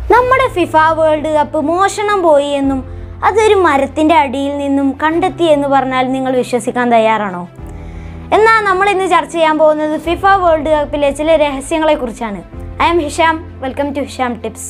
നമ്മുടെ FIFA world cup മോഷണം പോയി എന്നും അതൊരു മരത്തിൻ്റെ അടിയിൽ നിന്നും കണ്ടെത്തി എന്ന് പറഞ്ഞാൽ നിങ്ങൾ വിശ്വസിക്കാൻ തയ്യാറാണോ എന്നാൽ നമ്മൾ ഇന്ന് ചർച്ച ചെയ്യാൻ പോകുന്നത് ഫിഫ വേൾഡ് കപ്പിലെ ചില രഹസ്യങ്ങളെ കുറിച്ചാണ് I am Hisham welcome to Hisham tips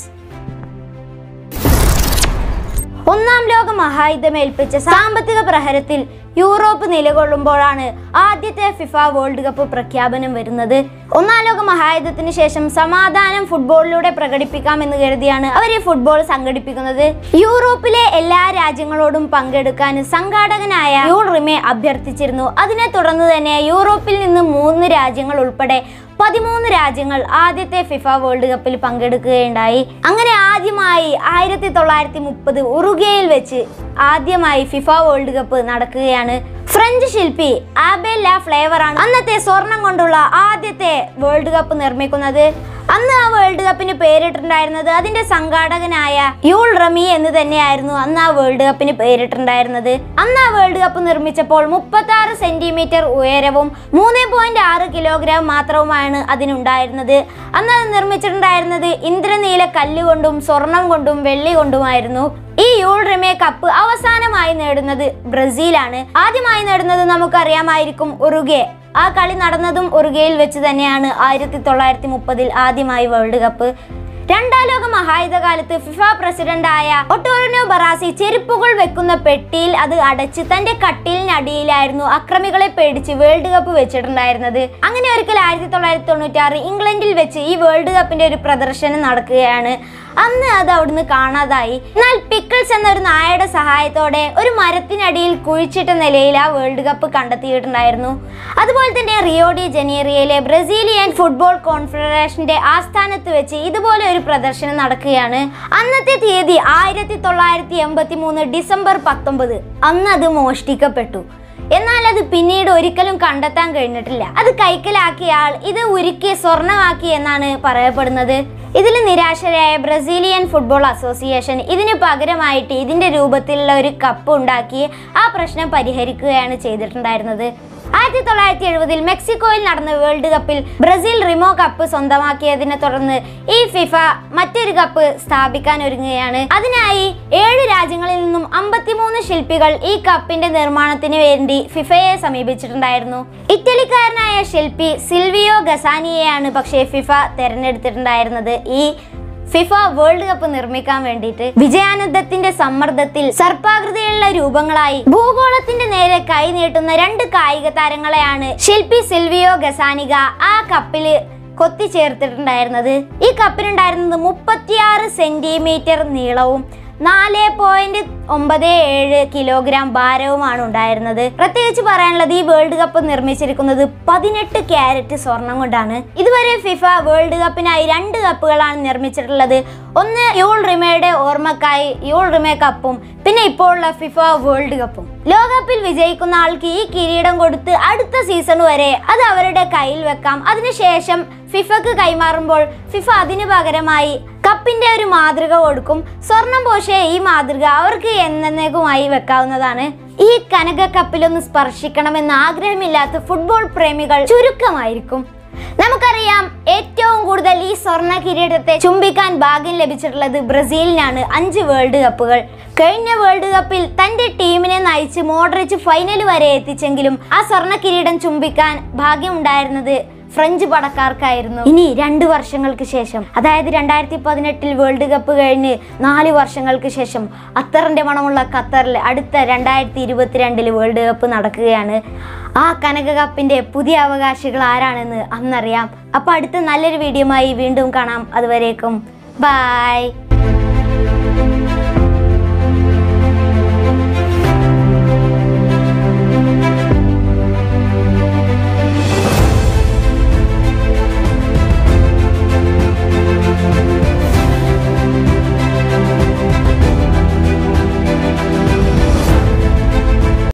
ഒന്നാം ലോക മഹായുദ്ധം ഏൽപ്പിച്ച സാമ്പത്തിക പ്രഹരത്തിൽ യൂറോപ്പ് നിലകൊള്ളുമ്പോഴാണ് ആദ്യത്തെ ഫിഫ വേൾഡ് കപ്പ് പ്രഖ്യാപനം വരുന്നത് ഒന്നാം ലോക മഹായുദ്ധത്തിന് ശേഷം സമാധാനം ഫുട്ബോളിലൂടെ പ്രകടിപ്പിക്കാമെന്ന് കരുതിയാണ് അവർ ഈ ഫുട്ബോൾ സംഘടിപ്പിക്കുന്നത് യൂറോപ്പിലെ എല്ലാ രാജ്യങ്ങളോടും പങ്കെടുക്കാൻ സംഘാടകനായ യൂൾ റിമെ അഭ്യർത്ഥിച്ചിരുന്നു അതിനെ തുടർന്ന് തന്നെ യൂറോപ്പിൽ നിന്ന് മൂന്ന് രാജ്യങ്ങൾ ഉൾപ്പെടെ പതിമൂന്ന് രാജ്യങ്ങൾ ആദ്യത്തെ ഫിഫ വേൾഡ് കപ്പിൽ പങ്കെടുക്കുകയുണ്ടായി അങ്ങനെ ആദ്യമായി ആയിരത്തി തൊള്ളായിരത്തി മുപ്പത് ഉറുഗയിൽ വെച്ച് ആദ്യമായി ഫിഫ വേൾഡ് കപ്പ് നടക്കുകയാണ് ഫ്രഞ്ച് ശില്പി ആബേൽ ലാ ഫ്ലേവർ ആണ് അന്നത്തെ സ്വർണം കൊണ്ടുള്ള ആദ്യത്തെ വേൾഡ് കപ്പ് നിർമ്മിക്കുന്നത് അന്ന് ആ വേൾഡ് കപ്പിന് പേരിട്ടിട്ടുണ്ടായിരുന്നത് അതിന്റെ സംഘാടകനായ യൂൾ റമി എന്ന് തന്നെയായിരുന്നു അന്ന് ആ വേൾഡ് കപ്പിന് പേരിട്ടിട്ടുണ്ടായിരുന്നത് അന്ന് ആ വേൾഡ് കപ്പ് നിർമ്മിച്ചപ്പോൾ മുപ്പത്തി ആറ് സെന്റിമീറ്റർ ഉയരവും മൂന്ന് പോയിന്റ് ആറ് കിലോഗ്രാം മാത്രവുമാണ് അതിനുണ്ടായിരുന്നത് അന്ന് അത് നിർമ്മിച്ചിട്ടുണ്ടായിരുന്നത് ഇന്ദ്രനീല കല്ലുകൊണ്ടും സ്വർണം കൊണ്ടും വെള്ളി കൊണ്ടുമായിരുന്നു ഈ യൂൾ റിമേ കപ്പ് അവസാനമായി നേടുന്നത് ബ്രസീലാണ് ആദ്യമായി നേടുന്നത് നമുക്കറിയാമായിരിക്കും ഉറുഗെ ആ കളി നടന്നതും ഉറുഗയിൽ വെച്ച് തന്നെയാണ് ആയിരത്തി തൊള്ളായിരത്തി മുപ്പതിൽ ആദ്യമായി വേൾഡ് കപ്പ് രണ്ടാം ലോക മഹായുധകാലത്ത് ഫിഫ പ്രസിഡന്റായ ഒട്ടോറിനോ ബറാസി ചെരുപ്പുകൾ വെക്കുന്ന പെട്ടിയിൽ അത് അടച്ച് തന്റെ കട്ടിലിനടിയിലായിരുന്നു അക്രമികളെ പേടിച്ച് വേൾഡ് കപ്പ് വെച്ചിട്ടുണ്ടായിരുന്നത് അങ്ങനെ ഒരിക്കൽ ആയിരത്തി തൊള്ളായിരത്തി തൊണ്ണൂറ്റി ഇംഗ്ലണ്ടിൽ വെച്ച് ഈ വേൾഡ് കപ്പിന്റെ ഒരു പ്രദർശനം നടക്കുകയാണ് അന്ന് അത് അവിടുന്ന് കാണാതായി എന്നാൽ പിക്കിൾസ് എന്നൊരു നായയുടെ സഹായത്തോടെ ഒരു മരത്തിനടിയിൽ കുഴിച്ചിട്ട നിലയിൽ ആ വേൾഡ് കപ്പ് കണ്ടെത്തിയിട്ടുണ്ടായിരുന്നു അതുപോലെ തന്നെ റിയോ ഡി ജനീറിയയിലെ ബ്രസീലിയൻ ഫുട്ബോൾ കോൺഫെഡറേഷന്റെ ആസ്ഥാനത്ത് വെച്ച് ഇതുപോലെ ഒരു പ്രദർശനം നടക്കുകയാണ് അന്നത്തെ തീയതി ആയിരത്തി തൊള്ളായിരത്തി എൺപത്തി മൂന്ന് ഡിസംബർ പത്തൊമ്പത് അന്ന് അത് മോഷ്ടിക്കപ്പെട്ടു എന്നാൽ അത് പിന്നീട് ഒരിക്കലും കണ്ടെത്താൻ കഴിഞ്ഞിട്ടില്ല അത് കൈക്കലാക്കിയ ആൾ ഇത് ഉരുക്കി സ്വർണമാക്കി എന്നാണ് പറയപ്പെടുന്നത് ഇതിൽ നിരാശരായ ബ്രസീലിയൻ ഫുട്ബോൾ അസോസിയേഷൻ ഇതിന് പകരമായിട്ട് ഇതിന്റെ രൂപത്തിലുള്ള ഒരു കപ്പ് ഉണ്ടാക്കി ആ പ്രശ്നം പരിഹരിക്കുകയാണ് ചെയ്തിട്ടുണ്ടായിരുന്നത് ആയിരത്തി തൊള്ളായിരത്തി എഴുപതിൽ മെക്സിക്കോയിൽ നടന്ന വേൾഡ് കപ്പിൽ ബ്രസീൽ റിമോ കപ്പ് സ്വന്തമാക്കിയതിനെ തുടർന്ന് ഈ ഫിഫ മറ്റൊരു കപ്പ് സ്ഥാപിക്കാൻ ഒരുങ്ങുകയാണ് അതിനായി ഏഴ് രാജ്യങ്ങളിൽ നിന്നും അമ്പത്തിമൂന്ന് ശില്പികൾ ഈ കപ്പിന്റെ നിർമ്മാണത്തിന് വേണ്ടി ഫിഫയെ സമീപിച്ചിട്ടുണ്ടായിരുന്നു ഇറ്റലിക്കാരനായ ശില്പി സിൽവിയോ ഗസാനിയെയാണ് പക്ഷേ ഫിഫ തെരഞ്ഞെടുത്തിട്ടുണ്ടായിരുന്നത് ഈ ഫിഫ വേൾഡ് കപ്പ് നിർമ്മിക്കാൻ വേണ്ടിയിട്ട് വിജയാനന്ദത്തിന്റെ സമ്മർദ്ദത്തിൽ സർപ്പാകൃതിയിലുള്ള രൂപങ്ങളായി ഭൂഗോളത്തിന്റെ നേരെ കൈ നീട്ടുന്ന രണ്ട് കായിക താരങ്ങളെയാണ് ശില്പി സിൽവിയോ ഗസാനിക ആ കപ്പില് കൊത്തിച്ചേർത്തിട്ടുണ്ടായിരുന്നത് ഈ കപ്പിനുണ്ടായിരുന്നത് മുപ്പത്തിയാറ് സെന്റിമീറ്റർ നീളവും നാല് പോയിന്റ് ഒമ്പത് ഏഴ് കിലോഗ്രാം ഭാരവുമാണ് ഉണ്ടായിരുന്നത് പ്രത്യേകിച്ച് പറയാനുള്ളത് ഈ വേൾഡ് കപ്പ് നിർമ്മിച്ചിരിക്കുന്നത് പതിനെട്ട് ക്യാരറ്റ് സ്വർണം കൊണ്ടാണ് ഇതുവരെ ഫിഫ വേൾഡ് കപ്പിനായി രണ്ട് കപ്പുകളാണ് നിർമ്മിച്ചിട്ടുള്ളത് ഒന്ന് യൂൾ റിമയുടെ ഓർമ്മക്കായി യൂൾ റിമേ കപ്പും പിന്നെ ഇപ്പോൾ ഉള്ള ഫിഫ വേൾഡ് കപ്പും ലോകകപ്പിൽ വിജയിക്കുന്ന ആൾക്ക് ഈ കിരീടം കൊടുത്ത് അടുത്ത സീസൺ വരെ അത് അവരുടെ കയ്യിൽ വെക്കാം അതിനുശേഷം ഫിഫക്ക് കൈമാറുമ്പോൾ ഫിഫ അതിനു പകരമായി കപ്പിന്റെ ഒരു മാതൃക കൊടുക്കും സ്വർണം പോഷെ ഈ മാതൃക അവർക്ക് എന്നേക്കുമായി വെക്കാവുന്നതാണ് ഈ കനക കപ്പിലൊന്ന് സ്പർശിക്കണമെന്ന് ആഗ്രഹമില്ലാത്ത ഫുട്ബോൾ പ്രേമികൾ ചുരുക്കമായിരിക്കും നമുക്കറിയാം ഏറ്റവും കൂടുതൽ ഈ സ്വർണ്ണ കിരീടത്തെ ചുംബിക്കാൻ ഭാഗ്യം ലഭിച്ചിട്ടുള്ളത് ബ്രസീലിനാണ് അഞ്ച് വേൾഡ് കപ്പുകൾ കഴിഞ്ഞ വേൾഡ് കപ്പിൽ തന്റെ ടീമിനെ നയിച്ച് മോഡറിച്ച് ഫൈനൽ വരെ എത്തിച്ചെങ്കിലും ആ സ്വർണ്ണ കിരീടം ചുംബിക്കാൻ ഭാഗ്യമുണ്ടായിരുന്നത് ഫ്രഞ്ച് പടക്കാർക്കായിരുന്നു ഇനി രണ്ട് വർഷങ്ങൾക്ക് ശേഷം അതായത് രണ്ടായിരത്തി പതിനെട്ടിൽ വേൾഡ് കപ്പ് കഴിഞ്ഞ് നാല് വർഷങ്ങൾക്ക് ശേഷം അത്തറിന്റെ മണമുള്ള ഖത്തറിൽ അടുത്ത രണ്ടായിരത്തി ഇരുപത്തിരണ്ടിൽ വേൾഡ് കപ്പ് നടക്കുകയാണ് ആ കനക കപ്പിന്റെ പുതിയ അവകാശികൾ ആരാണെന്ന് അന്നറിയാം അപ്പൊ അടുത്ത നല്ലൊരു വീഡിയോയുമായി വീണ്ടും കാണാം അതുവരേക്കും ബൈ